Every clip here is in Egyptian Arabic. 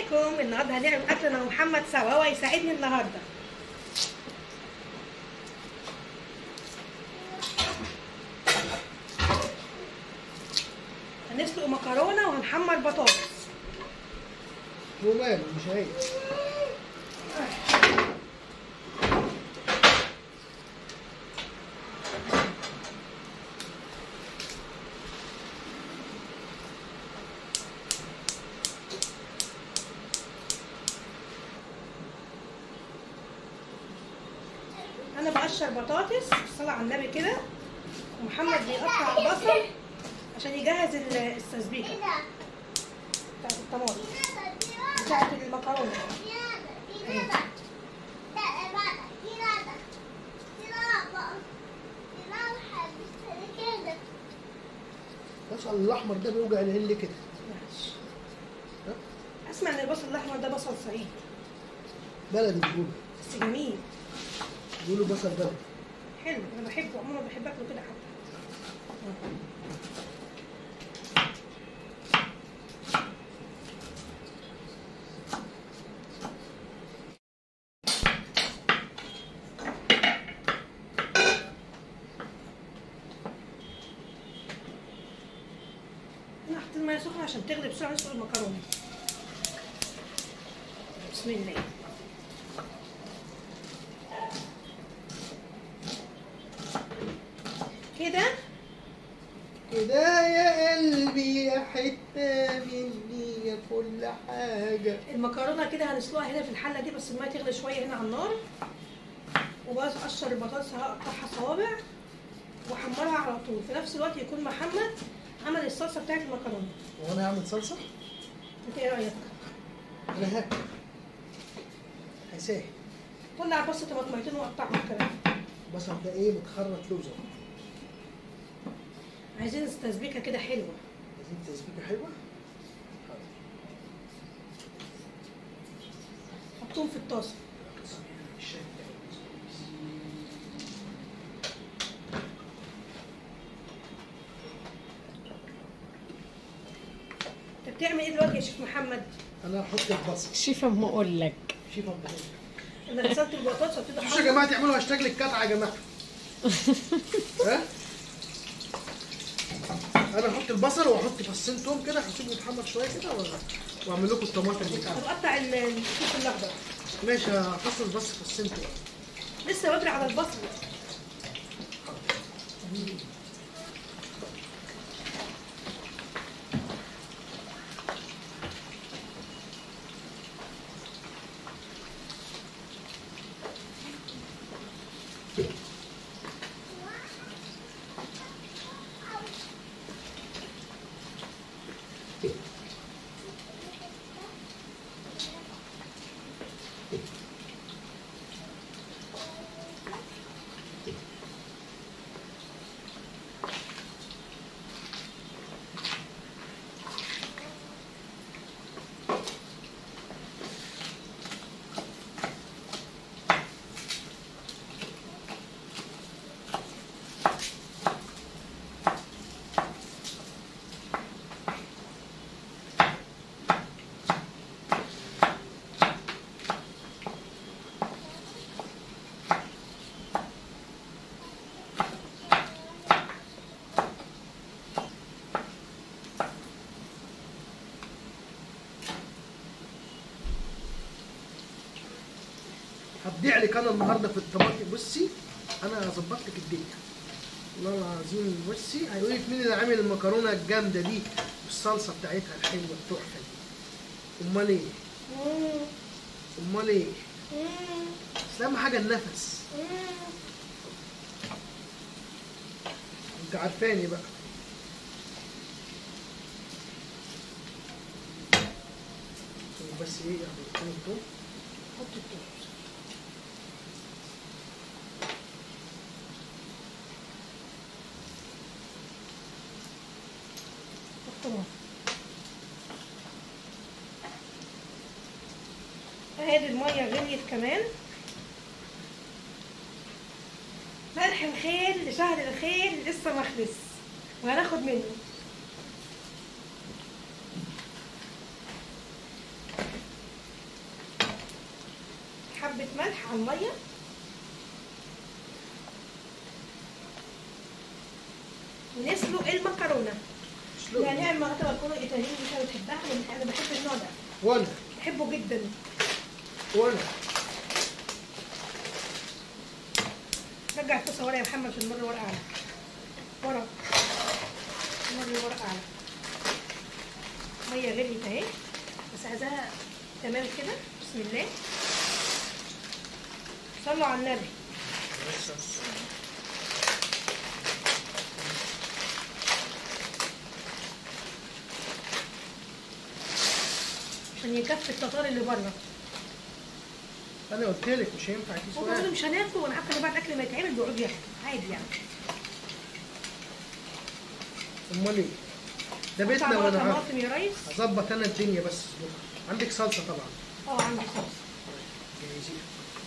عليكم النهارده هنعمل اكل انا ومحمد سوا هو هيساعدني النهارده هنسلق مكرونه وهنحمر بطاطس هو ماله مش عايز انا بقشر بطاطس بالصلاه على النبي كده ومحمد بيقطع البصل عشان يجهز ال- التسبيكه بتاعت الطماطم بتاعت المكرونه البصل الاحمر ده بيوجع العين ليه كده ماشي ها؟ اسمع ان البصل الاحمر ده بصل صعيد بلدي بيقولوا بس جميل بيقولوا بصل بلدي حلو انا بحبه عموما بحب اكله كده حتى انا حطيت الميه سخنه عشان تغلي بسرعه نسلق المكرونه بسم الله كده كده يا قلبي يا حتة مني يا كل حاجة المكرونه كده هنسلقها هنا في الحله دي بس الميه تغلي شويه هنا على النار وبس اقشر البطاطس هقطعها صوابع واحمرها على طول في نفس الوقت يكون محمد عمل الصلصه بتاعت المكرونه وانا هعمل صلصة انت ايه رايك انا هاكل هساهم طلع بص طماطميتين وقطعهم كمان البصل ده ايه متخرط لوزة عايزين تسبيكه كده حلوه عايزين تسبيكة حلوة حاضر. حطهم في الطاسه الشاي بتاعي. انت بتعمل ايه دلوقتي يا شيخ محمد انا هحط البصل شوف اما اقول لك شوف البصل انا غسلت البطاطس وابتدي بصوا يا جماعة تعملوا هاشتاج للقطعة يا جماعة ها انا احط البصل واحط فصين توم كده هسيبه يتحمر شويه كده و- واعمل لكم الطماطم بتاعته هتقطع ال- الفلفل الاخضر ماشي هفصل بس فصين توم لسه بدري على البصل هبدع لك انا النهارده في الطماطم بصي انا هظبط لك الدنيا والله العظيم بصي هيقول لك مين اللي عامل المكرونه الجامده دي والصلصه بتاعتها الحلوه التحفه دي امال ايه مم. امال ايه مم. بس اهم حاجه النفس مم. انت عارفاني بقى بس ايه يعني التوم التوم حط التوم الطماطم اهي الميه غليت كمان ملح الخيل لشهر الخيل لسه ما خلص وهناخد منه ملح على الميه ونسلق المكرونه اسلقي. يعني نعمل مكرونه تكون ايطاليين مش انا بتحبها انا بحب النوع ده وانا بحبه جدا وانا رجع الطاسه ورا يا محمد عشان المره ورا اعلى ورا المره ورا اعلى ميه غليت اهي بس عايزاها تمام كده بسم الله صلوا على النبي عشان يكفي التطار اللي بره انا قلت لك مش هينفع كيس هو واحد بيقولوا مش هناكل وانا عارفه ان بعد الاكل ما يتعمل بيقعدوا ياكلوا عادي يعني امال ايه ده بيتنا قطع بقى وانا عارف. طماطم يا ريس هظبط انا الدنيا بس عندك صلصه طبعا اه عندي صلصه جاهزين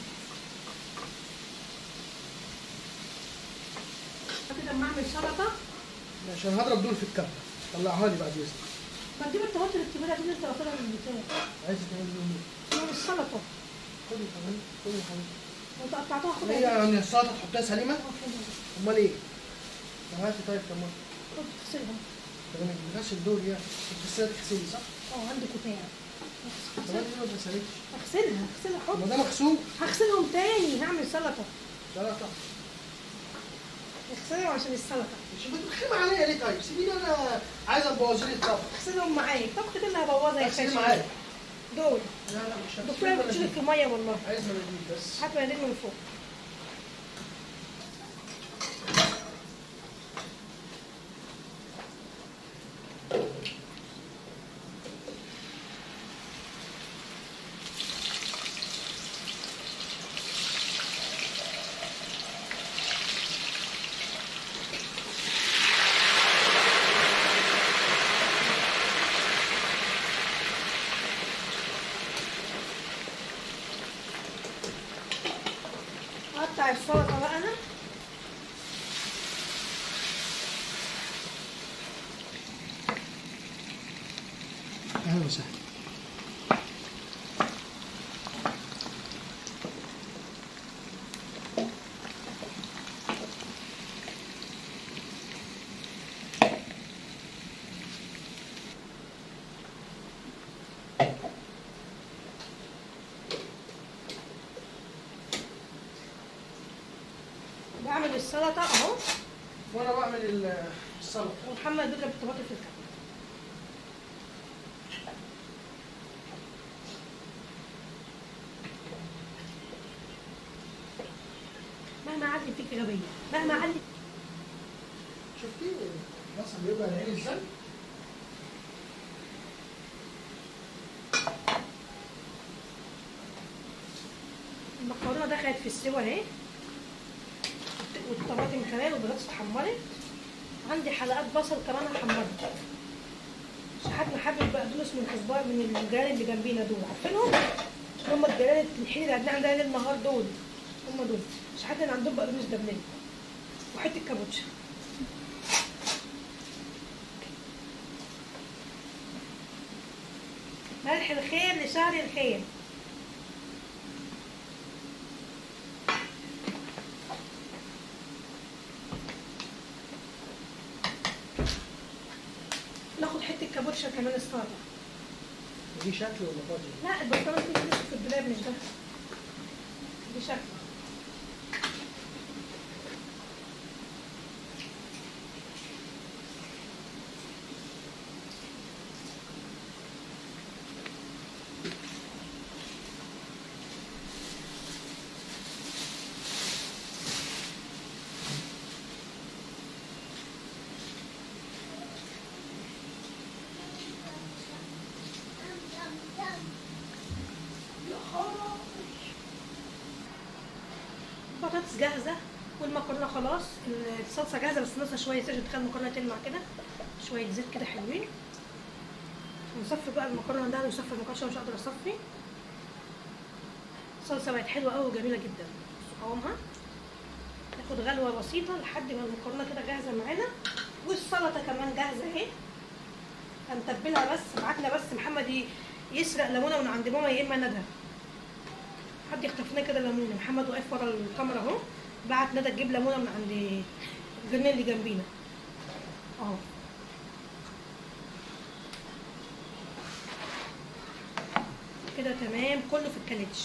كده اما اعمل سلطه عشان هضرب دول في الكبه طلعها لي بعد اذنك ما تجيب الطماطم الكبيره دي اللي انت واخدها من البتاع عايز تعمل ايه من السلطه خدي يا حبيبي خدي يا حبيبي وانت قطعتها خدها هي يعني السلطه تحطها سليمه اه خدها. امال ايه طب هاتي طيب طماطم خد تغسلهم طب انا بغسل دول يعني بتغسلها تغسلي صح؟ اه عندي كوبايه طب انا ما اتغسلتش هغسلها هغسلها ما حط ده مغسول هغسلهم تاني هعمل سلطه سلطه اغسلهم عشان السلطه مش بترخمي عليا ليه طيب سيبيني انا عايز ابوظ لي الطبخ اغسلهم معايا طب كده اللي هبوظها يا اغسلي فاشل معايا دول لا لا مش الدكتوره هغسل بتشيلك مناديل. في الميه والله عايز مناديل بس هات مناديل من فوق اقطع السلطه بقى انا اهلا وسهلا بعمل السلطه اهو وانا بعمل ال- السلطه ومحمد بيضرب الطماطم في الكبه مهما عدل فيك غبية مهما عدل شفتي البصل بيبقى العين ازاي؟ المكرونة دخلت في السوا اهي والطماطم كمان والبطاطس اتحمرت عندي حلقات بصل كمان هحمرها مش حد حابب بقدونس من الكزبار من الجيران اللي جنبينا دول عارفينهم؟ هم الجيران الحين اللي قاعدين عندنا ليل نهار دول هم دول مش حد اللي عندهم بقدونس ده منين وحته كابوتشا ملح الخير لشهر الخير ناخد حته كابوتشا كمان السلطه دي شكل ولا فاضي؟ لا البطاطس دي لسه في الدولاب مش ده دي شكل البطاطس جاهزه والمكرونه خلاص الصلصه جاهزه بس ناقصه شويه زيت عشان تخلي المكرونه تلمع كده شويه زيت كده حلوين نصفي بقى المكرونه ده ونصفي المكرونه عشان مش هقدر اصفي الصلصه بقت حلوه قوي وجميله جدا بصوا قوامها ناخد غلوه بسيطه لحد ما المكرونه كده جاهزه معانا والسلطه كمان جاهزه اهي هنتبلها بس بعتنا بس محمد ي- يسرق ليمونه من عند ماما يا اما ندى حد يخطف لنا كده ليمونه محمد واقف ورا الكاميرا اهو بعت ندى تجيب ليمونه من عند الجنينه اللي جنبينا اهو كده تمام كله في الكاليتش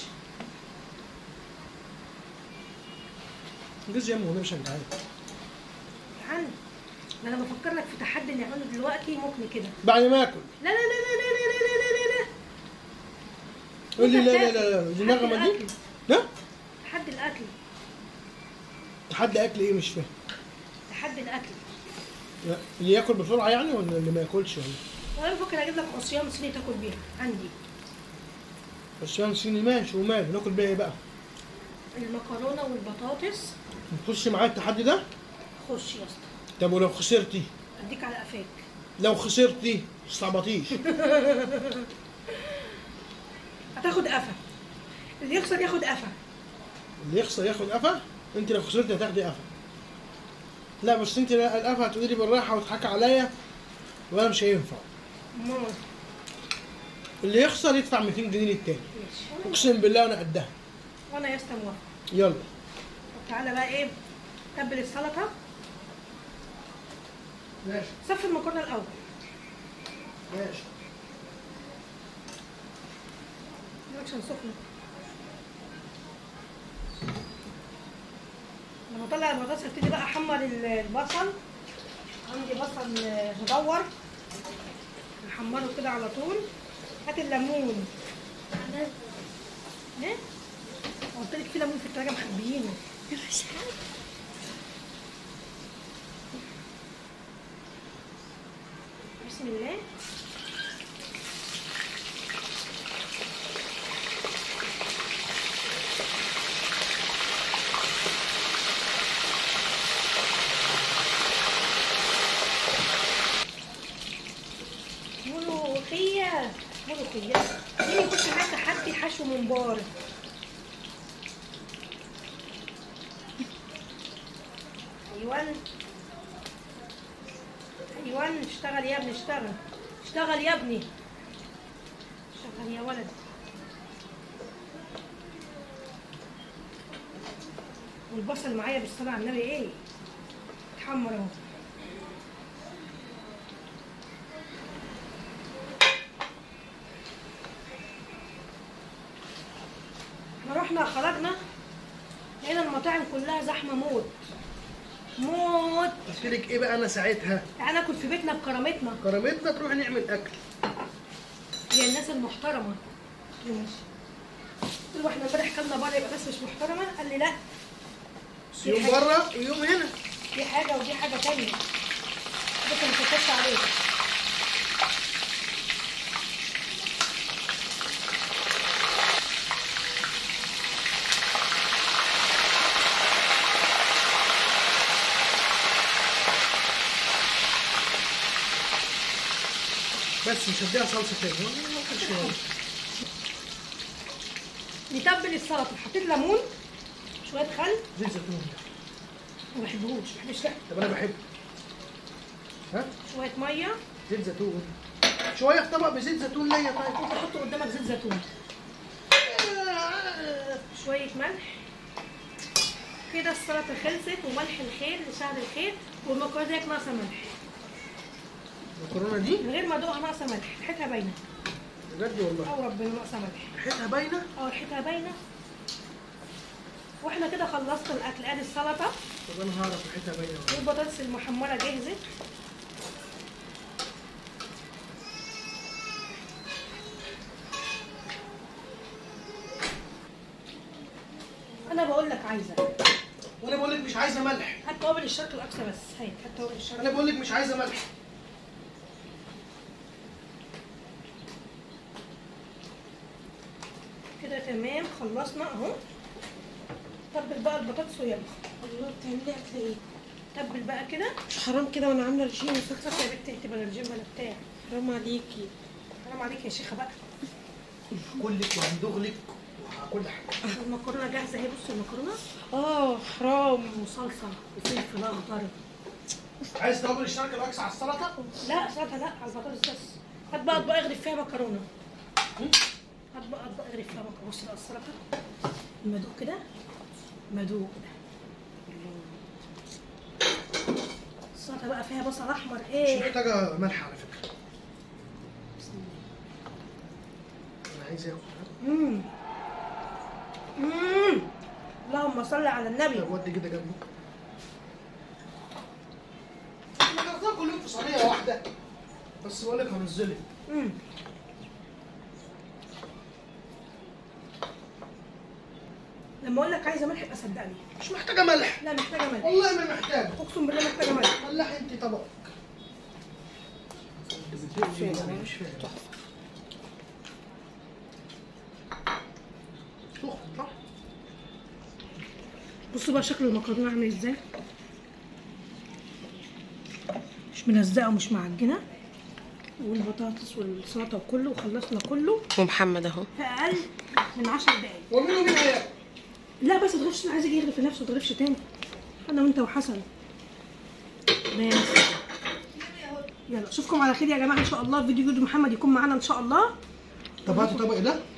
جوز يا امه مش انت عارف عندي ده انا بفكر لك في تحدي نعمله دلوقتي ممكن كده بعد ما اكل لا لا لا لا لا لا لا لا لا لا قول لي لا لا لا لا دي تحدي نغمه دي الأكل. لا تحدي الاكل تحدي اكل ايه مش فاهم تحدي الاكل لا اللي ياكل بسرعه يعني ولا اللي ما ياكلش ولا وانا بفكر اجيب لك عصيان صيني تاكل بيها عندي بس يعني صيني ماشي وماله ناكل بيها ايه بقى المكرونه والبطاطس نخش معايا التحدي ده خش يا اسطى طب ولو خسرتي اديك على قفاك لو خسرتي استعبطيش هتاخد قفا اللي يخسر ياخد قفا اللي يخسر ياخد قفا انت لو خسرتي هتاخدي قفا لا بس انت لا- القفا هتقولي لي بالراحه وتضحكي عليا وانا مش هينفع ماما اللي يخسر يدفع 200 جنيه للتاني ماشي اقسم بالله انا قدها وانا يا اسطى موافقه يلا طب تعالى بقى ايه تبل السلطه ماشي صفي المكرونه الاول ماشي عشان سخنه لما اطلع البطاطس ابتدي بقى احمر ال- البصل عندي بصل آه، مدور نحمره كده على طول هات الليمون ايه قلت لك في ليمون في التلاجه مخبيينه مش عارف بسم الله ملوخية ملوخية مين يخش معايا تحدي حشو ممبار ايوان ايوان اشتغل يا ابني اشتغل اشتغل يا ابني اشتغل يا ولد والبصل معايا بالصلاة على النبي ايه اتحمر اهو احنا رحنا خرجنا لقينا المطاعم كلها زحمة موت موت قلت لك ايه بقى انا ساعتها يعني ناكل في بيتنا بكرامتنا كرامتنا تروح نعمل اكل هي الناس المحترمه ماشي قلت له احنا امبارح كلنا بره يبقى ناس مش محترمه قال لي لا بس يوم بره ويوم هنا دي حاجه ودي حاجه تانية بس ما تكتبش عليك بس مش هديها صلصه تاني ما كانش مهم. نتبل السلطه حطيت ليمون شويه خل زيت زيتون ما بحبهوش ما بحبش ريحته طب انا بحبه ها شويه ميه زيت زيتون شويه في طبق بزيت زيتون ليا طيب ممكن احط قدامك زيت زيتون شويه ملح كده السلطه خلصت وملح الخير لشهر الخير والمكرونه ديك ناقصه ملح المكرونه دي من غير ما ادوقها ناقصه ملح ريحتها باينه بجد والله او ربنا ناقصه ملح ريحتها باينه اه ريحتها باينه واحنا كده خلصنا الاكل ادي السلطه طب انا هعرف ريحتها باينه ولا لا. والبطاطس المحمره جهزت انا بقول لك عايزه وانا بقول لك مش عايزه ملح هات توابل الشرق الاقصى بس هات هات توابل الشرق انا بقول لك مش عايزه ملح كده تمام خلصنا اهو تبل بقى البطاطس ويلا الله بتعملي اكل ايه؟ تبل بقى كده مش حرام كده وانا عامله رجيم خلاص يا بنتي انت بلا الجيم بلا بتاع حرام عليكي حرام عليك يا شيخه بقى هاكل لك وهندغ لك وكل حاجه المكرونه جاهزه اهي بصوا المكرونه اه حرام وصلصه وفلفل اخضر عايز توابل الشرق الاقصى على السلطه لا سلطه لا على البطاطس بس هات بقى اطباق اغرف فيها مكرونه هات بقى اطباق اغرف فيها مكرونه بص بقى السلطه مدوق كده مدوق السلطه بقى فيها بصل احمر مش ايه محتاجه ملح على فكره انا عايز اكل امم امم اللهم صل على النبي طب ودي كده جنبه احنا خدناها كلهم في صينيه واحده بس بقول لك هنزلك امم لما اقول لك عايزه ملح يبقى صدقني مش محتاجه ملح لا محتاجه ملح والله ما محتاجه اقسم بالله محتاجه ملح ملح انت طبقك فين يا جماعة؟ مش فاهم سخن صح؟ بصوا بقى شكل المكرونه عامل ازاي مش ملزقه ومش معجنه والبطاطس والسلطه وكله وخلصنا كله ومحمد اهو في اقل من 10 دقايق ومين ومين هياكل؟ لا بس ما تغرفش انا عايز يجي يغرف لنفسه ما تغرفش تاني انا وانت وحسن بس يلا اشوفكم على خير يا جماعه ان شاء الله فيديو جديد محمد يكون معانا ان شاء الله طب هاتوا طبق ده